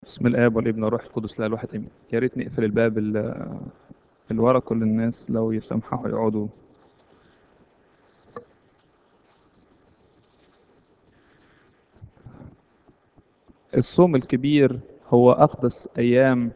بسم الآب والابن والروح القدس لا الواحد امين يا ريت نقفل الباب ال- اللي ورا كل الناس لو يسمحوا يقعدوا الصوم الكبير هو أقدس أيام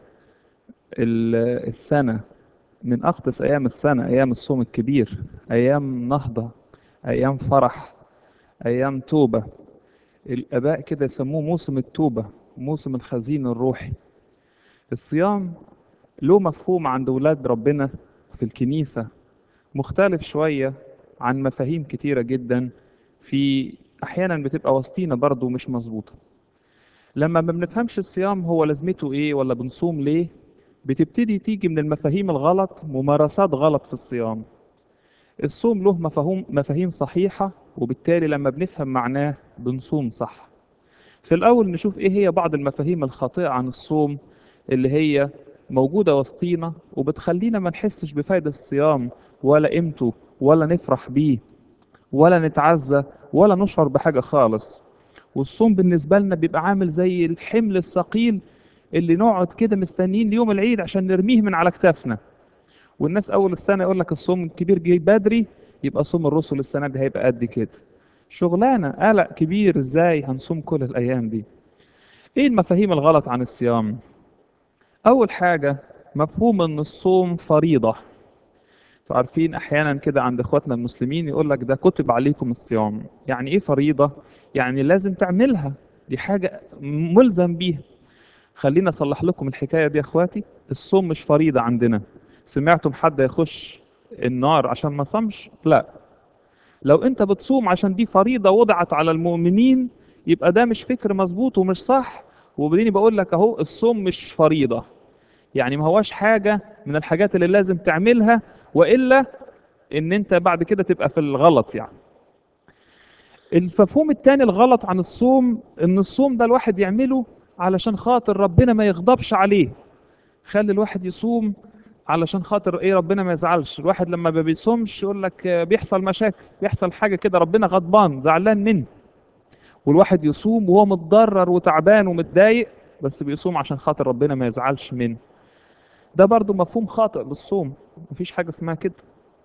ال- السنة من أقدس أيام السنة أيام الصوم الكبير أيام نهضة أيام فرح أيام توبة الآباء كده يسموه موسم التوبة موسم الخزين الروحي الصيام له مفهوم عند ولاد ربنا في الكنيسة مختلف شوية عن مفاهيم كتيرة جدا في أحيانا بتبقى وسطينا برضو مش مظبوطة لما ما بنفهمش الصيام هو لازمته إيه ولا بنصوم ليه بتبتدي تيجي من المفاهيم الغلط ممارسات غلط في الصيام الصوم له مفاهيم مفاهيم صحيحة وبالتالي لما بنفهم معناه بنصوم صح في الأول نشوف إيه هي بعض المفاهيم الخاطئة عن الصوم اللي هي موجودة وسطينا وبتخلينا ما نحسش بفايدة الصيام ولا قيمته ولا نفرح بيه ولا نتعزى ولا نشعر بحاجة خالص والصوم بالنسبة لنا بيبقى عامل زي الحمل الثقيل اللي نقعد كده مستنيين ليوم العيد عشان نرميه من على كتافنا والناس أول السنة يقول لك الصوم الكبير جه بدري يبقى صوم الرسل السنة دي هيبقى قد كده شغلانة قلق كبير ازاي هنصوم كل الأيام دي ايه المفاهيم الغلط عن الصيام أول حاجة مفهوم إن الصوم فريضة انتوا عارفين أحيانا كده عند إخواتنا المسلمين يقول لك ده كتب عليكم الصيام يعني إيه فريضة؟ يعني لازم تعملها دي حاجة ملزم بيها خلينا أصلح لكم الحكاية دي يا إخواتي الصوم مش فريضة عندنا سمعتم حد يخش النار عشان ما صامش؟ لا لو أنت بتصوم عشان دي فريضة وضعت على المؤمنين يبقى ده مش فكر مظبوط ومش صح وبديني بقول لك أهو الصوم مش فريضة يعني ما هواش حاجة من الحاجات اللي لازم تعملها وإلا إن أنت بعد كده تبقى في الغلط يعني المفهوم التاني الغلط عن الصوم إن الصوم ده الواحد يعمله علشان خاطر ربنا ما يغضبش عليه خلي الواحد يصوم علشان خاطر ايه ربنا ما يزعلش الواحد لما ما بيصومش يقول لك آه، بيحصل مشاكل بيحصل حاجة كده ربنا غضبان زعلان منه والواحد يصوم وهو متضرر وتعبان ومتضايق بس بيصوم عشان خاطر ربنا ما يزعلش منه ده برضو مفهوم خاطئ للصوم مفيش حاجة اسمها كده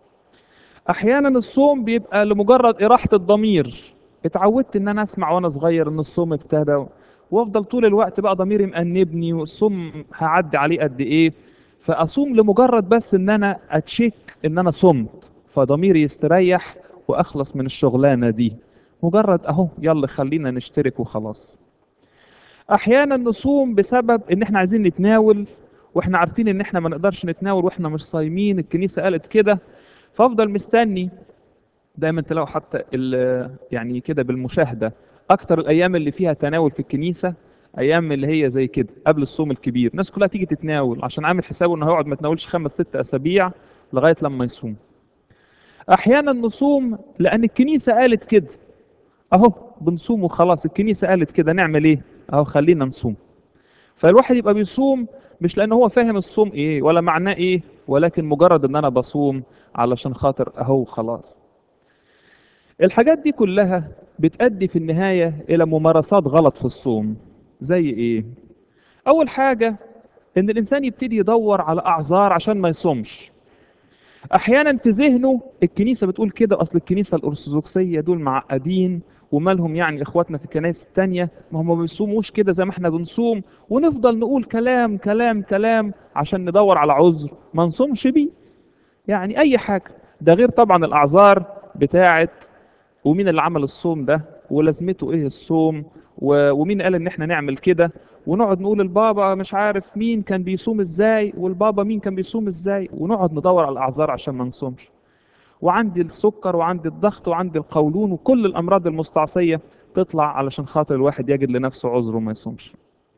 احيانا الصوم بيبقى لمجرد اراحة الضمير اتعودت ان انا اسمع وانا صغير ان الصوم ابتدى وافضل طول الوقت بقى ضميري مأنبني والصوم هعدي عليه قد ايه فاصوم لمجرد بس ان انا اتشيك ان انا صمت فضميري يستريح واخلص من الشغلانة دي مجرد اهو يلا خلينا نشترك وخلاص احيانا نصوم بسبب ان احنا عايزين نتناول واحنا عارفين ان احنا ما نقدرش نتناول واحنا مش صايمين الكنيسه قالت كده فافضل مستني دايما تلاقوا حتى ال- يعني كده بالمشاهده اكتر الايام اللي فيها تناول في الكنيسه ايام اللي هي زي كده قبل الصوم الكبير الناس كلها تيجي تتناول عشان عامل حسابه انه هيقعد ما يتناولش خمس ست اسابيع لغايه لما يصوم احيانا نصوم لان الكنيسه قالت كده اهو بنصوم وخلاص الكنيسه قالت كده نعمل ايه اهو خلينا نصوم فالواحد يبقى بيصوم مش لان هو فاهم الصوم ايه ولا معناه ايه ولكن مجرد ان انا بصوم علشان خاطر اهو خلاص الحاجات دي كلها بتأدي في النهاية إلى ممارسات غلط في الصوم زي إيه؟ أول حاجة إن الإنسان يبتدي يدور على أعذار عشان ما يصومش أحيانا في ذهنه الكنيسة بتقول كده أصل الكنيسة الأرثوذكسية دول معقدين ومالهم يعني إخواتنا في الكنائس التانية ما هم ما بيصوموش كده زي ما إحنا بنصوم ونفضل نقول كلام كلام كلام عشان ندور على عذر ما نصومش بيه يعني أي حاجة ده غير طبعا الأعذار بتاعت ومين اللي عمل الصوم ده ولازمته ايه الصوم و- ومين قال ان احنا نعمل كده ونقعد نقول البابا مش عارف مين كان بيصوم ازاي والبابا مين كان بيصوم ازاي ونقعد ندور على الاعذار عشان ما نصومش وعندي السكر وعندي الضغط وعندي القولون وكل الامراض المستعصيه تطلع علشان خاطر الواحد يجد لنفسه عذر وما يصومش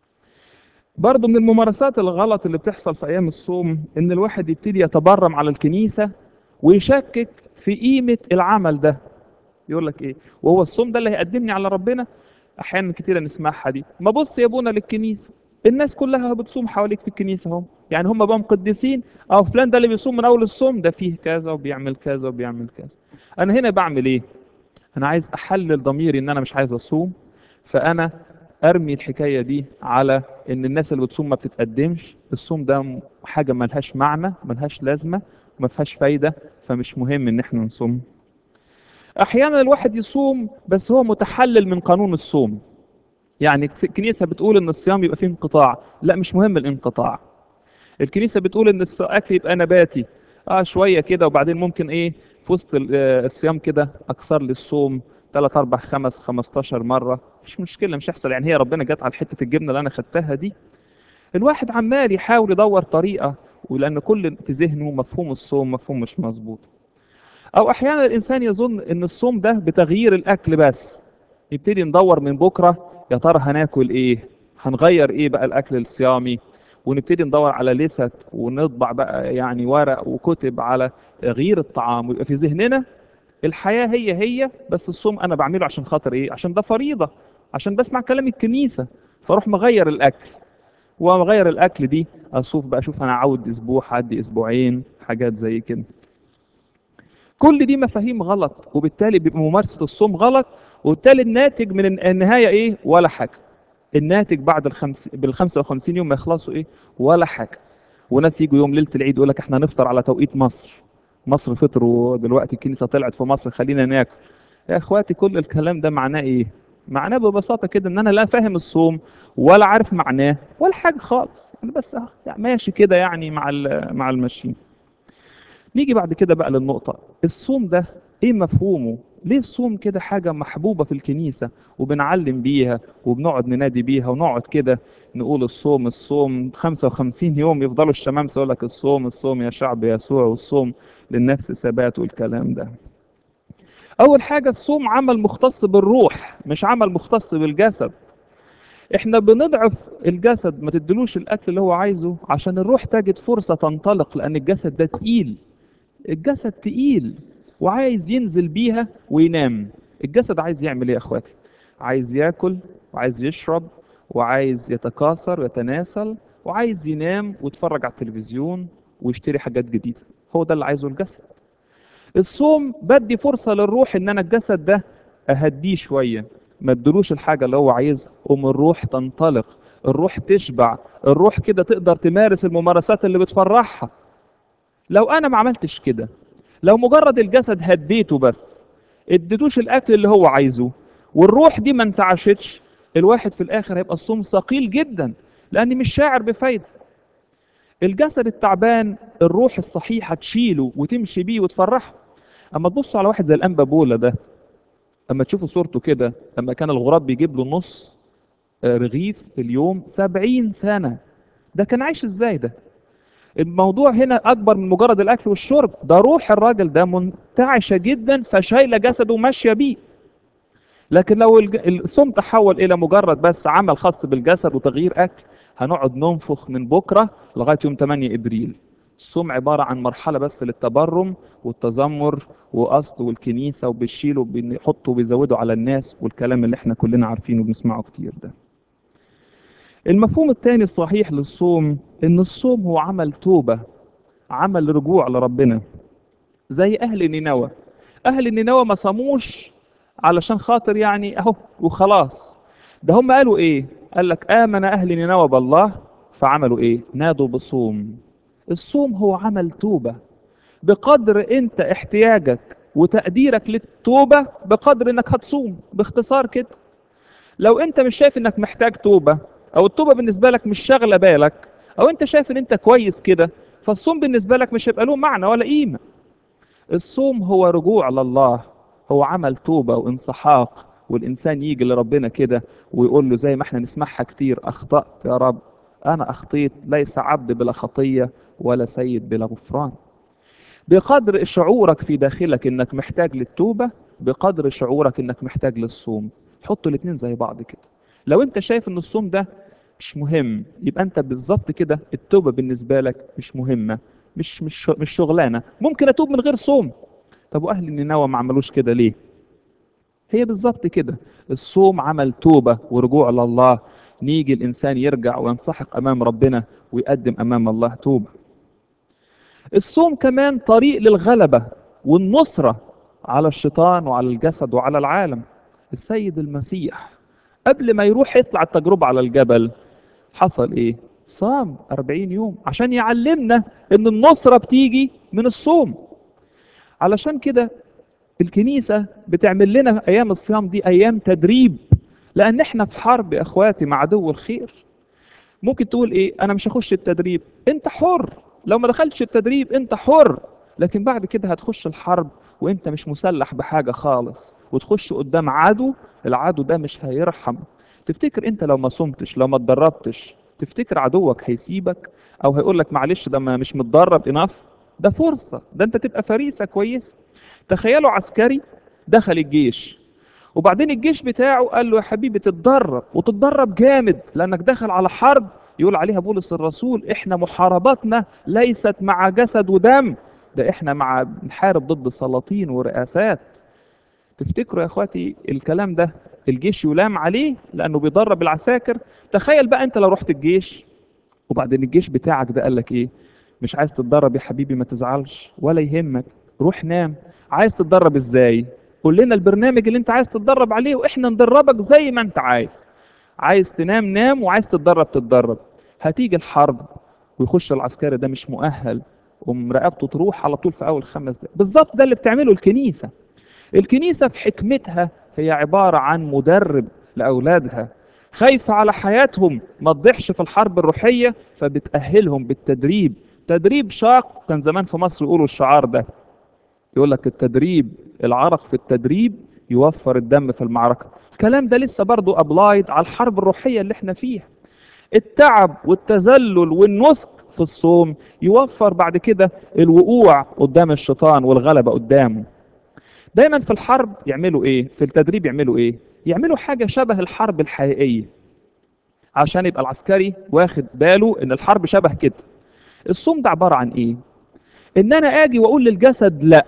برضه من الممارسات الغلط اللي بتحصل في ايام الصوم ان الواحد يبتدي يتبرم على الكنيسه ويشكك في قيمه العمل ده يقول لك ايه وهو الصوم ده اللي هيقدمني على ربنا احيانا كتير نسمعها دي ما بص يا ابونا للكنيسه الناس كلها بتصوم حواليك في الكنيسه هم يعني هم بقى مقدسين او فلان ده اللي بيصوم من اول الصوم ده فيه كذا وبيعمل كذا وبيعمل كذا انا هنا بعمل ايه انا عايز احلل ضميري ان انا مش عايز اصوم فانا ارمي الحكايه دي على ان الناس اللي بتصوم ما بتتقدمش الصوم ده م- حاجه ملهاش معنى ملهاش لازمه ما فيهاش فايده فمش مهم ان احنا نصوم احيانا الواحد يصوم بس هو متحلل من قانون الصوم يعني الكس- الكنيسه بتقول ان الصيام يبقى فيه انقطاع لا مش مهم الانقطاع الكنيسه بتقول ان الص- الاكل يبقى نباتي اه شويه كده وبعدين ممكن ايه في وسط ال- آه، الصيام كده اكثر لي الصوم 3 4 5 15 مره مش مشكله مش هيحصل يعني هي ربنا جت على حته الجبنه اللي انا خدتها دي الواحد عمال يحاول يدور طريقه ولان كل في ذهنه مفهوم الصوم مفهوم مش مظبوط او احيانا الانسان يظن ان الصوم ده بتغيير الاكل بس يبتدي ندور من بكره يا ترى هناكل ايه هنغير ايه بقى الاكل الصيامي ونبتدي ندور على لست ونطبع بقى يعني ورق وكتب على تغيير الطعام ويبقى في ذهننا الحياه هي هي بس الصوم انا بعمله عشان خاطر ايه عشان ده فريضه عشان بسمع كلام الكنيسه فاروح مغير الاكل واغير الاكل دي اشوف بقى اشوف انا اعود اسبوع هعدي اسبوعين حاجات زي كده كل دي مفاهيم غلط وبالتالي بيبقى ممارسة الصوم غلط وبالتالي الناتج من النهاية ايه ولا حاجة الناتج بعد الخمس بال 55 يوم ما يخلصوا ايه ولا حاجة وناس يجوا يوم ليلة العيد يقول لك احنا هنفطر على توقيت مصر مصر فطروا دلوقتي الكنيسة طلعت في مصر خلينا ناكل يا اخواتي كل الكلام ده معناه ايه معناه ببساطة كده ان انا لا فاهم الصوم ولا عارف معناه ولا حاجة خالص انا بس اه يعني ماشي كده يعني مع ال- مع الماشيين نيجي بعد كده بقى للنقطة الصوم ده ايه مفهومه ليه الصوم كده حاجة محبوبة في الكنيسة وبنعلم بيها وبنقعد ننادي بيها ونقعد كده نقول الصوم الصوم 55 يوم يفضلوا الشمامسة يقول لك الصوم الصوم يا شعب يسوع والصوم للنفس ثبات والكلام ده أول حاجة الصوم عمل مختص بالروح مش عمل مختص بالجسد احنا بنضعف الجسد ما تدلوش الاكل اللي هو عايزه عشان الروح تجد فرصة تنطلق لان الجسد ده تقيل الجسد تقيل وعايز ينزل بيها وينام الجسد عايز يعمل ايه يا اخواتي عايز ياكل وعايز يشرب وعايز يتكاثر ويتناسل وعايز ينام ويتفرج على التلفزيون ويشتري حاجات جديدة هو ده اللي عايزه الجسد الصوم بدي فرصة للروح ان انا الجسد ده اهديه شوية ما ادلوش الحاجة اللي هو عايزها قوم الروح تنطلق الروح تشبع الروح كده تقدر تمارس الممارسات اللي بتفرحها لو انا ما عملتش كده لو مجرد الجسد هديته بس اديتوش الاكل اللي هو عايزه والروح دي ما انتعشتش الواحد في الاخر هيبقى الصوم ثقيل جدا لاني مش شاعر بفايده الجسد التعبان الروح الصحيحه تشيله وتمشي بيه وتفرحه اما تبصوا على واحد زي الانبا بولا ده اما تشوفوا صورته كده لما كان الغراب بيجيب له نص آه، رغيف في اليوم سبعين سنة ده كان عايش ازاي ده الموضوع هنا اكبر من مجرد الاكل والشرب ده روح الراجل ده منتعشة جدا فشايلة جسده وماشية بيه لكن لو الج- الصوم تحول الى مجرد بس عمل خاص بالجسد وتغيير اكل هنقعد ننفخ من بكره لغايه يوم 8 ابريل الصوم عباره عن مرحله بس للتبرم والتذمر وقصد والكنيسه وبيشيلوا وبيحطوا وبيزودوا على الناس والكلام اللي احنا كلنا عارفينه وبنسمعه كتير ده المفهوم الثاني الصحيح للصوم ان الصوم هو عمل توبه عمل رجوع لربنا زي اهل نينوى اهل نينوى ما صاموش علشان خاطر يعني اهو وخلاص ده هم قالوا ايه قال لك امن اهل نينوى بالله فعملوا ايه نادوا بصوم الصوم هو عمل توبه بقدر انت احتياجك وتقديرك للتوبه بقدر انك هتصوم باختصار كده لو انت مش شايف انك محتاج توبه او التوبه بالنسبه لك مش شاغله بالك او انت شايف ان انت كويس كده فالصوم بالنسبه لك مش هيبقى له معنى ولا قيمه الصوم هو رجوع لله هو عمل توبة وانسحاق والإنسان يجي لربنا كده ويقول له زي ما احنا نسمعها كتير أخطأت يا رب أنا أخطيت ليس عبد بلا خطية ولا سيد بلا غفران بقدر شعورك في داخلك انك محتاج للتوبة بقدر شعورك انك محتاج للصوم حطوا الاتنين زي بعض كده لو انت شايف ان الصوم ده مش مهم يبقى انت بالظبط كده التوبة بالنسبة لك مش مهمة مش مش مش شغلانة ممكن اتوب من غير صوم طب واهل نينوى ما عملوش كده ليه هي بالظبط كده الصوم عمل توبة ورجوع لله نيجي الإنسان يرجع وينسحق أمام ربنا ويقدم أمام الله توبة الصوم كمان طريق للغلبة والنصرة على الشيطان وعلى الجسد وعلى العالم السيد المسيح قبل ما يروح يطلع التجربة على الجبل حصل ايه صام 40 يوم عشان يعلمنا ان النصرة بتيجي من الصوم علشان كده الكنيسة بتعمل لنا ايام الصيام دي ايام تدريب لان احنا في حرب يا اخواتي مع عدو الخير ممكن تقول ايه انا مش هخش التدريب انت حر لو ما دخلتش التدريب انت حر لكن بعد كده هتخش الحرب وانت مش مسلح بحاجة خالص وتخش قدام عدو العدو ده مش هيرحم تفتكر انت لو ما صمتش لو ما اتدربتش تفتكر عدوك هيسيبك او هيقول لك معلش ده ما مش متدرب اناف ده فرصة ده انت تبقى فريسة كويس تخيلوا عسكري دخل الجيش وبعدين الجيش بتاعه قال له يا حبيبي تتدرب وتتدرب جامد لانك داخل على حرب يقول عليها بولس الرسول احنا محارباتنا ليست مع جسد ودم ده احنا مع بنحارب ضد سلاطين ورئاسات تفتكروا يا اخواتي الكلام ده الجيش يلام عليه لانه بيدرب العساكر تخيل بقى انت لو رحت الجيش وبعدين الجيش بتاعك ده قال لك ايه مش عايز تتدرب يا حبيبي ما تزعلش ولا يهمك روح نام عايز تتدرب ازاي قول لنا البرنامج اللي انت عايز تتدرب عليه واحنا ندربك زي ما انت عايز عايز تنام نام وعايز تتدرب تتدرب هتيجي الحرب ويخش العسكري ده مش مؤهل ومراقبته تروح على طول في اول خمس دقايق بالظبط ده اللي بتعمله الكنيسه الكنيسه في حكمتها هي عباره عن مدرب لاولادها خايفه على حياتهم ما تضيعش في الحرب الروحيه فبتاهلهم بالتدريب تدريب شاق كان زمان في مصر يقولوا الشعار ده يقول لك التدريب العرق في التدريب يوفر الدم في المعركه الكلام ده لسه برضه ابلايد على الحرب الروحيه اللي احنا فيها التعب والتذلل والنسك في الصوم يوفر بعد كده الوقوع قدام الشيطان والغلبة قدامه دايما في الحرب يعملوا ايه في التدريب يعملوا ايه يعملوا حاجة شبه الحرب الحقيقية عشان يبقى العسكري واخد باله ان الحرب شبه كده الصوم ده عبارة عن ايه ان انا اجي واقول للجسد لا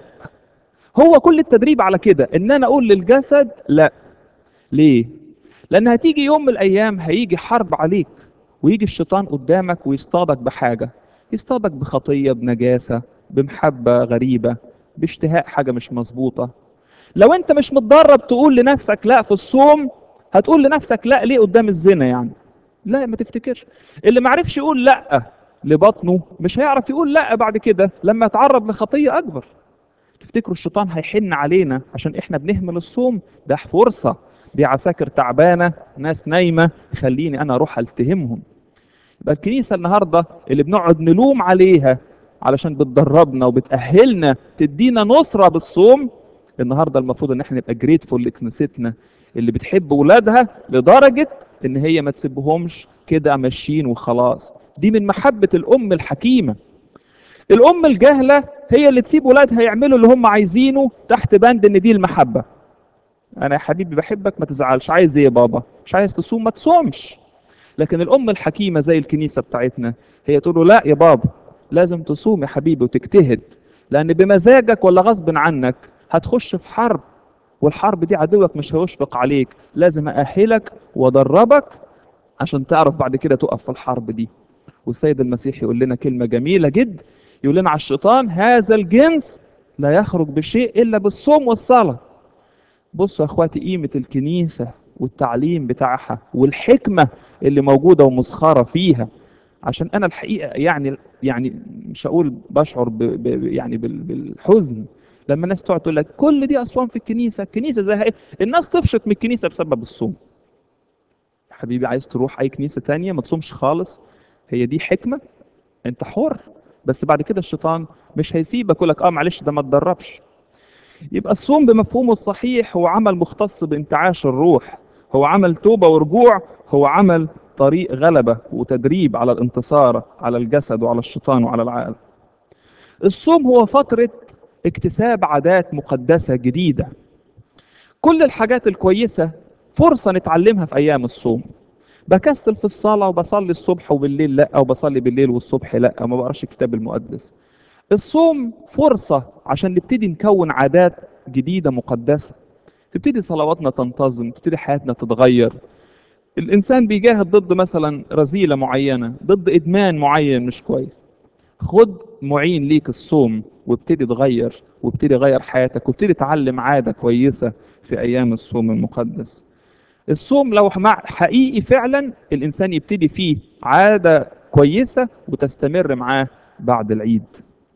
هو كل التدريب على كده ان انا اقول للجسد لا ليه لان هتيجي يوم من الايام هيجي حرب عليك ويجي الشيطان قدامك ويصطادك بحاجة يصطادك بخطية بنجاسة بمحبة غريبة باشتهاء حاجة مش مظبوطة لو انت مش متدرب تقول لنفسك لا في الصوم هتقول لنفسك لا ليه قدام الزنا يعني لا ما تفتكرش اللي معرفش يقول لا لبطنه مش هيعرف يقول لا بعد كده لما يتعرض لخطية أكبر تفتكروا الشيطان هيحن علينا عشان احنا بنهمل الصوم ده فرصة دي عساكر تعبانة ناس نايمة خليني أنا أروح ألتهمهم يبقى الكنيسة النهاردة اللي بنقعد نلوم عليها علشان بتدربنا وبتأهلنا تدينا نصرة بالصوم النهاردة المفروض ان احنا نبقى جريتفول لكنيستنا اللي بتحب ولادها لدرجة ان هي ما تسيبهمش كده ماشيين وخلاص دي من محبة الأم الحكيمة الأم الجاهلة هي اللي تسيب ولادها يعملوا اللي هم عايزينه تحت بند ان دي المحبة انا يا حبيبي بحبك ما تزعلش عايز ايه يا بابا مش عايز تصوم ما تصومش لكن الام الحكيمه زي الكنيسه بتاعتنا هي تقول له لا يا بابا لازم تصوم يا حبيبي وتجتهد لان بمزاجك ولا غصب عنك هتخش في حرب والحرب دي عدوك مش هيشفق عليك لازم ااهلك وادربك عشان تعرف بعد كده تقف في الحرب دي والسيد المسيح يقول لنا كلمه جميله جدا يقول لنا على الشيطان هذا الجنس لا يخرج بشيء الا بالصوم والصلاه بصوا يا اخواتي قيمة الكنيسة والتعليم بتاعها والحكمة اللي موجودة ومسخرة فيها عشان انا الحقيقة يعني يعني مش هقول بشعر ب ب يعني بال- بالحزن لما الناس تقعد تقول لك كل دي اصوام في الكنيسة الكنيسة زي ايه الناس تفشط من الكنيسة بسبب الصوم يا حبيبي عايز تروح اي كنيسة تانية ما تصومش خالص هي دي حكمة انت حر بس بعد كده الشيطان مش هيسيبك يقول لك اه معلش ده ما تدربش يبقى الصوم بمفهومه الصحيح هو عمل مختص بانتعاش الروح هو عمل توبة ورجوع هو عمل طريق غلبة وتدريب على الانتصار على الجسد وعلى الشيطان وعلى العالم الصوم هو فترة اكتساب عادات مقدسة جديدة كل الحاجات الكويسة فرصة نتعلمها في أيام الصوم بكسل في الصلاة وبصلي الصبح وبالليل لا أو بصلي بالليل والصبح لا ما بقراش الكتاب المقدس الصوم فرصة عشان نبتدي نكون عادات جديدة مقدسة تبتدي صلواتنا تنتظم تبتدي حياتنا تتغير الإنسان بيجاهد ضد مثلا رذيلة معينة ضد إدمان معين مش كويس خد معين ليك الصوم وابتدي تغير وابتدي غير حياتك وابتدي تعلم عادة كويسة في أيام الصوم المقدس الصوم لو مع حقيقي فعلا الانسان يبتدي فيه عاده كويسه وتستمر معاه بعد العيد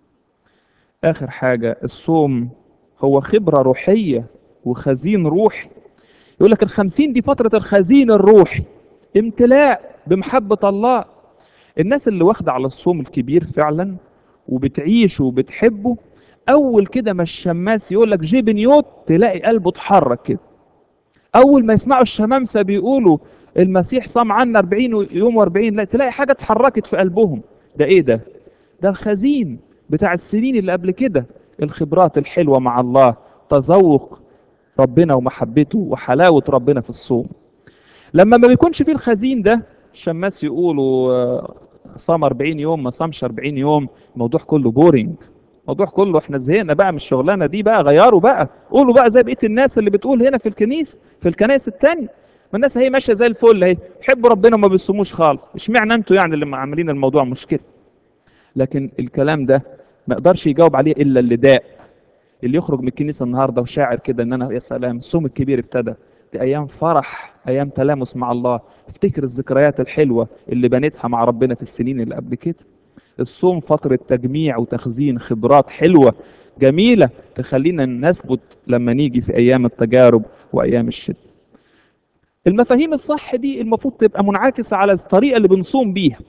اخر حاجه الصوم هو خبره روحيه وخزين روحي يقول لك الخمسين دي فتره الخزين الروحي امتلاء بمحبه الله الناس اللي واخده على الصوم الكبير فعلا وبتعيشه وبتحبه اول كده ما الشماس يقول لك جيب نيوت تلاقي قلبه اتحرك كده اول ما يسمعوا الشمامسه بيقولوا المسيح صام عنا 40 يوم و40 لا تلاقي حاجه اتحركت في قلبهم ده ايه ده ده الخزين بتاع السنين اللي قبل كده الخبرات الحلوه مع الله تذوق ربنا ومحبته وحلاوه ربنا في الصوم لما ما بيكونش فيه الخزين ده الشماس يقولوا آه، صام 40 يوم ما صامش 40 يوم الموضوع كله بورينج الموضوع كله احنا زهقنا بقى من الشغلانه دي بقى غيروا بقى قولوا بقى زي بقيه الناس اللي بتقول هنا في الكنيسه في الكنائس التانية ما الناس هي ماشيه زي الفل اهي يحبوا ربنا وما بيصوموش خالص اشمعنى انتوا يعني اللي عاملين الموضوع مشكله لكن الكلام ده ما يقدرش يجاوب عليه الا اللي داق اللي يخرج من الكنيسه النهارده وشاعر كده ان انا يا سلام الصوم الكبير ابتدى دي ايام فرح ايام تلامس مع الله افتكر الذكريات الحلوه اللي بنيتها مع ربنا في السنين اللي قبل كده الصوم فتره تجميع وتخزين خبرات حلوه جميله تخلينا نثبت لما نيجي في ايام التجارب وايام الشده المفاهيم الصح دي المفروض تبقى منعكسه على الطريقه اللي بنصوم بيها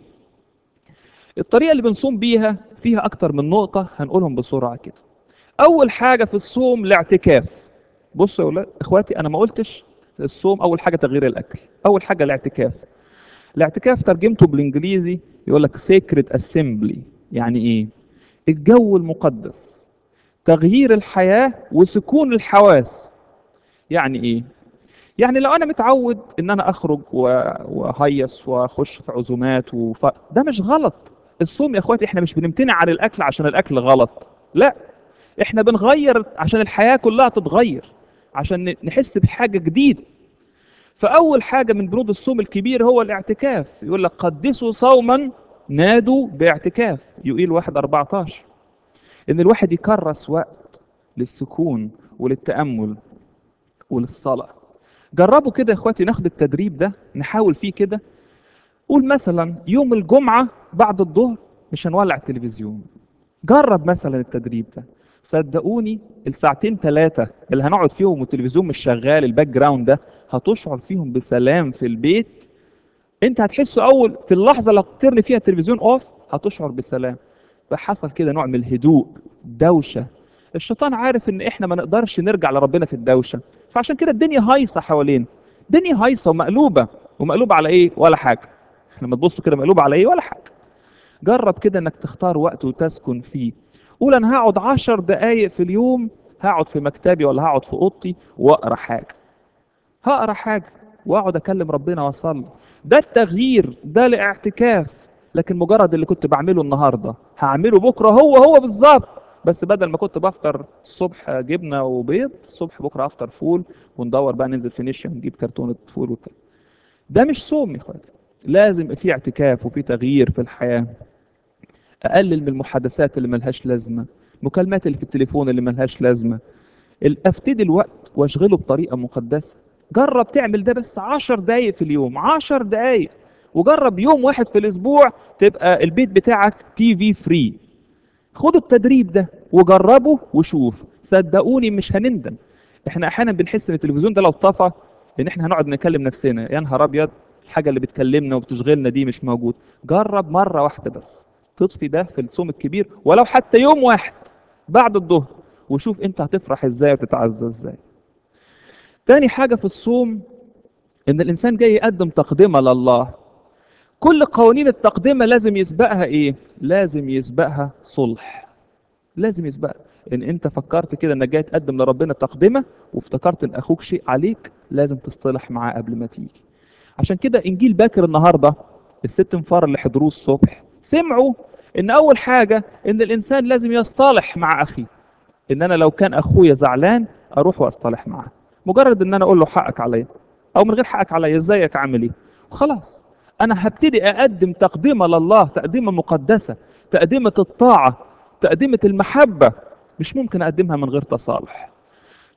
الطريقه اللي بنصوم بيها فيها اكتر من نقطه هنقولهم بسرعه كده اول حاجه في الصوم الاعتكاف بصوا يا ولاد اخواتي انا ما قلتش الصوم اول حاجه تغيير الاكل اول حاجه الاعتكاف الاعتكاف ترجمته بالانجليزي يقول لك سيكريت اسمبلي يعني ايه الجو المقدس تغيير الحياه وسكون الحواس يعني ايه يعني لو انا متعود ان انا اخرج و- واهيص واخش في عزومات وف... ده مش غلط الصوم يا اخواتي احنا مش بنمتنع عن الاكل عشان الاكل غلط لا احنا بنغير عشان الحياه كلها تتغير عشان نحس بحاجه جديده فاول حاجه من بنود الصوم الكبير هو الاعتكاف يقول لك قدسوا صوما نادوا باعتكاف يقيل واحد 14 ان الواحد يكرس وقت للسكون وللتامل وللصلاه جربوا كده يا اخواتي ناخد التدريب ده نحاول فيه كده قول مثلا يوم الجمعه بعد الظهر مش هنولع التلفزيون جرب مثلا التدريب ده صدقوني الساعتين ثلاثة اللي هنقعد فيهم والتلفزيون مش شغال الباك جراوند ده هتشعر فيهم بسلام في البيت انت هتحسه اول في اللحظة اللي هترمي فيها التلفزيون اوف هتشعر بسلام فحصل كده نوع من الهدوء دوشة الشيطان عارف ان احنا ما نقدرش نرجع لربنا في الدوشة فعشان كده الدنيا هايصة حوالينا الدنيا هايصة ومقلوبة ومقلوبة على ايه ولا حاجة لما تبصوا كده مقلوبة على ايه ولا حاجة جرب كده انك تختار وقت وتسكن فيه قول انا هقعد عشر دقايق في اليوم هقعد في مكتبي ولا هقعد في اوضتي واقرا حاجه هقرا حاجه واقعد اكلم ربنا واصلي ده التغيير ده الاعتكاف لكن مجرد اللي كنت بعمله النهارده هعمله بكره هو هو بالظبط بس بدل ما كنت بفطر الصبح جبنه وبيض الصبح بكره افطر فول وندور بقى ننزل في نيشن نجيب كرتونه فول وكده ده مش صوم يا اخواتي لازم يبقى في اعتكاف وفي تغيير في الحياه اقلل من المحادثات اللي ملهاش لازمه المكالمات اللي في التليفون اللي ملهاش لازمه ال- افتدي الوقت واشغله بطريقه مقدسه جرب تعمل ده بس عشر دقايق في اليوم عشر دقايق وجرب يوم واحد في الاسبوع تبقى البيت بتاعك تي في فري خدوا التدريب ده وجربه وشوف صدقوني مش هنندم احنا احيانا بنحس ان التلفزيون ده لو طفى ان احنا هنقعد نكلم نفسنا يا نهار ابيض الحاجه اللي بتكلمنا وبتشغلنا دي مش موجود جرب مره واحده بس تطفي ده في الصوم الكبير ولو حتى يوم واحد بعد الظهر وشوف انت هتفرح ازاي وتتعزى ازاي تاني حاجه في الصوم ان الانسان جاي يقدم تقدمه لله كل قوانين التقدمه لازم يسبقها ايه لازم يسبقها صلح لازم يسبقها ان انت فكرت كده انك جاي تقدم لربنا تقدمه وافتكرت ان اخوك شيء عليك لازم تصطلح معاه قبل ما تيجي عشان كده انجيل باكر النهارده الست انفار اللي حضروه الصبح سمعوا ان اول حاجه ان الانسان لازم يصطلح مع اخيه ان انا لو كان اخويا زعلان اروح واصطلح معاه مجرد ان انا اقول له حقك عليا او من غير حقك عليا ازيك عامل ايه وخلاص انا هبتدي اقدم تقدمه لله تقدمه مقدسه تقدمه الطاعه تقدمه المحبه مش ممكن اقدمها من غير تصالح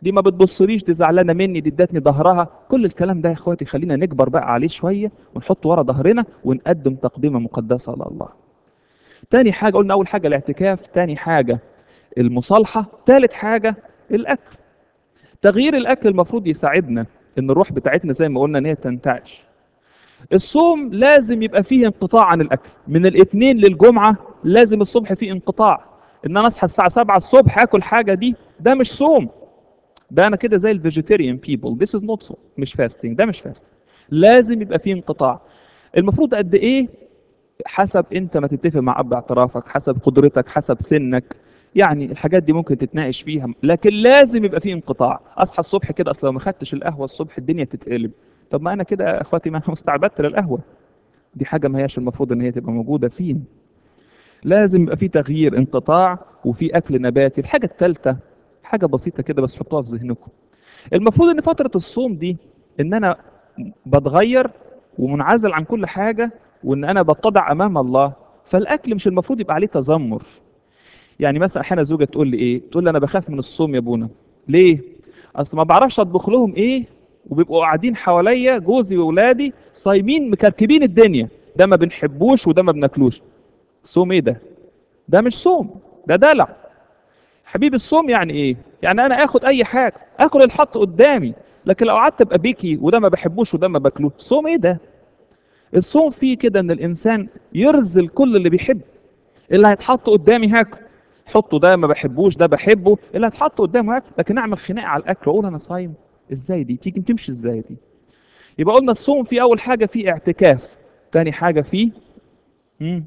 دي ما بتبصليش دي زعلانه مني دي ادتني ظهرها كل الكلام ده يا اخواتي خلينا نكبر بقى عليه شويه ونحط ورا ظهرنا ونقدم تقدمه مقدسه لله تاني حاجه قلنا اول حاجه الاعتكاف تاني حاجه المصالحه تالت حاجه الاكل تغيير الاكل المفروض يساعدنا ان الروح بتاعتنا زي ما قلنا ان هي تنتعش الصوم لازم يبقى فيه انقطاع عن الاكل من الاثنين للجمعه لازم الصبح فيه انقطاع ان انا اصحى الساعه 7 الصبح اكل حاجه دي ده مش صوم ده انا كده زي الفيجيتيريان بيبل this is not so مش فاستنج ده مش فاستنج لازم يبقى فيه انقطاع المفروض قد ايه حسب انت ما تتفق مع اب اعترافك حسب قدرتك حسب سنك يعني الحاجات دي ممكن تتناقش فيها لكن لازم يبقى فيه انقطاع اصحى الصبح كده اصل لو ما خدتش القهوه الصبح الدنيا تتقلب طب ما انا كده يا اخواتي ما أنا استعبدت للقهوه دي حاجه ما هياش المفروض ان هي تبقى موجوده فين لازم يبقى في تغيير انقطاع وفي اكل نباتي الحاجه الثالثه حاجه بسيطه كده بس حطوها في ذهنكم المفروض ان فتره الصوم دي ان انا بتغير ومنعزل عن كل حاجه وان انا بتضع امام الله فالاكل مش المفروض يبقى عليه تذمر يعني مثلا احيانا زوجة تقول لي ايه تقول لي انا بخاف من الصوم يا ابونا ليه اصل ما بعرفش اطبخ لهم ايه وبيبقوا قاعدين حواليا جوزي واولادي صايمين مكركبين الدنيا ده ما بنحبوش وده ما بناكلوش صوم ايه ده ده مش صوم ده دلع حبيبي الصوم يعني ايه يعني انا اخد اي حاجه اكل الحط قدامي لكن لو قعدت ابقى بيكي وده ما بحبوش وده ما باكلوش صوم ايه ده الصوم فيه كده ان الانسان يرزل كل اللي بيحب اللي هيتحط قدامي هاكل حطه ده ما بحبوش ده بحبه اللي هيتحط قدامه هاكل لكن اعمل خناقه على الاكل واقول انا صايم ازاي دي تيجي تمشي ازاي دي يبقى قلنا الصوم فيه اول حاجه فيه اعتكاف تاني حاجه فيه مم.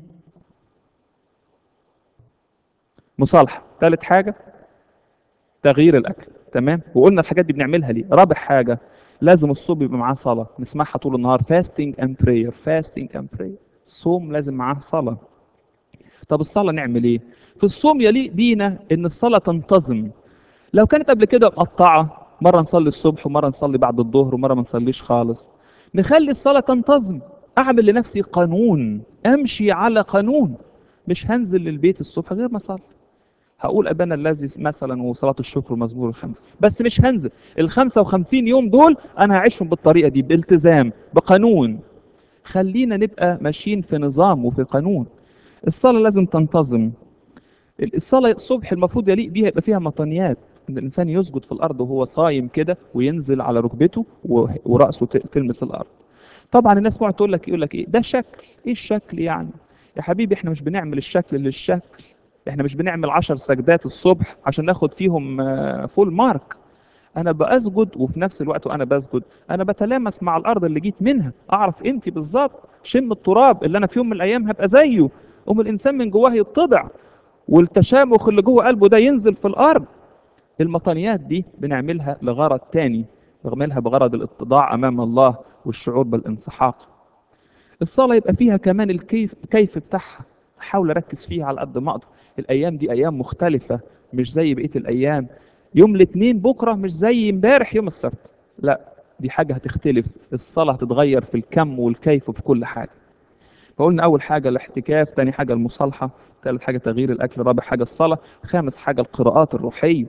مصالحه ثالث حاجه تغيير الاكل تمام وقلنا الحاجات دي بنعملها ليه رابع حاجه لازم الصوم يبقى معاه صلاه نسمعها طول النهار فاستنج اند براير فاستنج اند براير الصوم لازم معاه صلاه طب الصلاه نعمل ايه في الصوم يليق بينا ان الصلاه تنتظم لو كانت قبل كده مقطعه مره نصلي الصبح ومره نصلي بعد الظهر ومره ما نصليش خالص نخلي الصلاه تنتظم اعمل لنفسي قانون امشي على قانون مش هنزل للبيت الصبح غير ما اصلي هقول ابانا الذي مثلا وصلاه الشكر ومزمور الخمسه بس مش هنزل ال 55 يوم دول انا هعيشهم بالطريقه دي بالتزام بقانون خلينا نبقى ماشيين في نظام وفي قانون الصلاه لازم تنتظم الصلاه الصبح المفروض يليق بيها يبقى فيها مطنيات ان الانسان يسجد في الارض وهو صايم كده وينزل على ركبته و- وراسه ت- تلمس الارض طبعا الناس بتقعد تقول لك يقول لك ايه ده شكل ايه الشكل يعني يا حبيبي احنا مش بنعمل الشكل للشكل احنا مش بنعمل عشر سجدات الصبح عشان ناخد فيهم فول مارك انا بسجد وفي نفس الوقت وانا بسجد انا بتلامس مع الارض اللي جيت منها اعرف قيمتي بالظبط شم التراب اللي انا في يوم من الايام هبقى زيه قوم الانسان من جواه يتضع والتشامخ اللي جوه قلبه ده ينزل في الارض المطانيات دي بنعملها لغرض تاني بنعملها بغرض الاتضاع امام الله والشعور بالانسحاق الصلاه يبقى فيها كمان الكيف كيف بتاعها احاول اركز فيها على قد ما اقدر الايام دي ايام مختلفه مش زي بقيه الايام يوم الاثنين بكره مش زي امبارح يوم السبت لا دي حاجه هتختلف الصلاه هتتغير في الكم والكيف وفي كل حاجه فقلنا اول حاجه الاحتكاف تاني حاجه المصالحه ثالث حاجه تغيير الاكل رابع حاجه الصلاه خامس حاجه القراءات الروحيه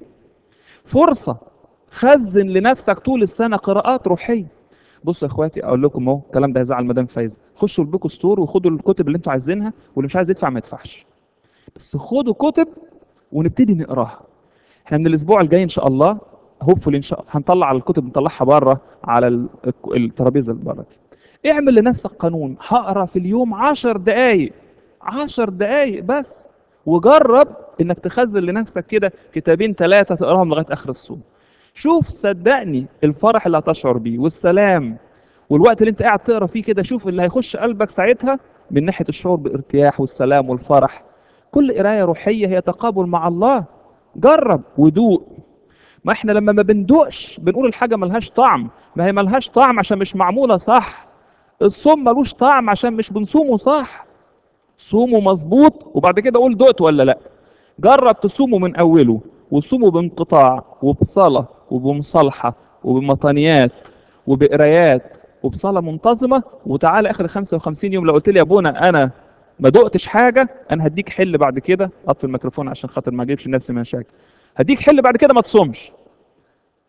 فرصه خزن لنفسك طول السنه قراءات روحيه بصوا يا اخواتي اقول لكم اهو الكلام ده هيزعل مدام فايزه خشوا البوك ستور وخدوا الكتب اللي انتوا عايزينها واللي مش عايز يدفع ما يدفعش بس خدوا كتب ونبتدي نقراها احنا من الاسبوع الجاي ان شاء الله هوبفولي ان شاء الله هنطلع الكتب نطلعها بره على ال- الترابيزه اللي بره دي اعمل لنفسك قانون هقرا في اليوم عشر دقايق عشر دقايق بس وجرب انك تخزن لنفسك كده كتابين ثلاثه تقراهم لغايه اخر الصوم شوف صدقني الفرح اللي هتشعر بيه والسلام والوقت اللي انت قاعد تقرا فيه كده شوف اللي هيخش قلبك ساعتها من ناحيه الشعور بارتياح والسلام والفرح كل قرايه روحيه هي تقابل مع الله جرب ودوق ما احنا لما ما بندوقش بنقول الحاجه ملهاش طعم ما هي ملهاش طعم عشان مش معموله صح الصوم ملوش طعم عشان مش بنصومه صح صومه مظبوط وبعد كده قول دقت ولا لا جرب تصومه من اوله وصومه بانقطاع وبصلاه وبمصالحه وبمطانيات وبقرايات وبصلاه منتظمه وتعالى اخر 55 يوم لو قلت لي يا ابونا انا ما دقتش حاجه انا هديك حل بعد كده اطفي الميكروفون عشان خاطر ما اجيبش لنفسي مشاكل هديك حل بعد كده ما تصومش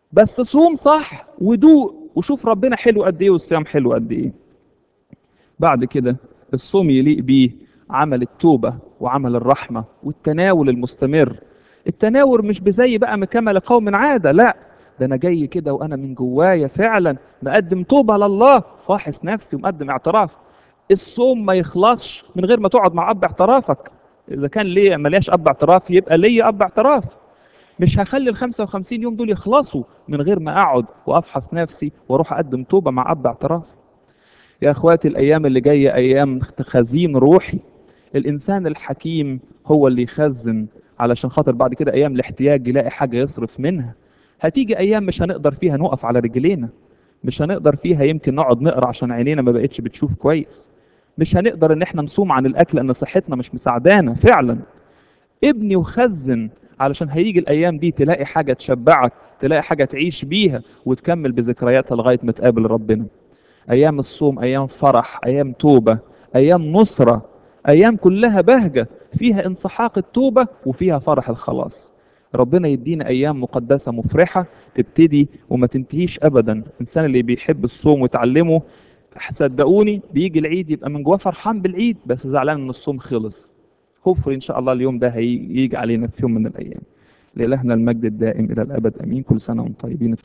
بس صوم صح ودوق وشوف ربنا حلو قد ايه والصيام حلو قد ايه بعد كده الصوم يليق بيه عمل التوبة وعمل الرحمة والتناول المستمر التناول مش بزي بقى مكمل قوم عادة لا ده انا جاي كده وانا من جوايا فعلا مقدم توبة لله فاحص نفسي ومقدم اعتراف الصوم ما يخلصش من غير ما تقعد مع اب اعترافك اذا كان ليه ملياش اب اعتراف يبقى ليا اب اعتراف مش هخلي ال 55 يوم دول يخلصوا من غير ما اقعد وافحص نفسي واروح اقدم توبه مع اب اعتراف يا اخواتي الايام اللي جايه ايام تخزين روحي الانسان الحكيم هو اللي يخزن علشان خاطر بعد كده ايام الاحتياج يلاقي حاجه يصرف منها هتيجي ايام مش هنقدر فيها نقف على رجلينا مش هنقدر فيها يمكن نقعد نقرا عشان عينينا ما بقتش بتشوف كويس مش هنقدر ان احنا نصوم عن الاكل لان صحتنا مش مساعدانا فعلا ابني وخزن علشان هيجي الايام دي تلاقي حاجه تشبعك تلاقي حاجه تعيش بيها وتكمل بذكرياتها لغايه ما تقابل ربنا ايام الصوم ايام فرح ايام توبه ايام نصره ايام كلها بهجه فيها انسحاق التوبه وفيها فرح الخلاص ربنا يدينا ايام مقدسه مفرحه تبتدي وما تنتهيش ابدا الانسان اللي بيحب الصوم ويتعلمه صدقوني بيجي العيد يبقى من جواه فرحان بالعيد بس زعلان ان الصوم خلص هوبفully ان شاء الله اليوم ده هيجي علينا في يوم من الايام لإلهنا المجد الدائم الى الابد امين كل سنه وانتم طيبين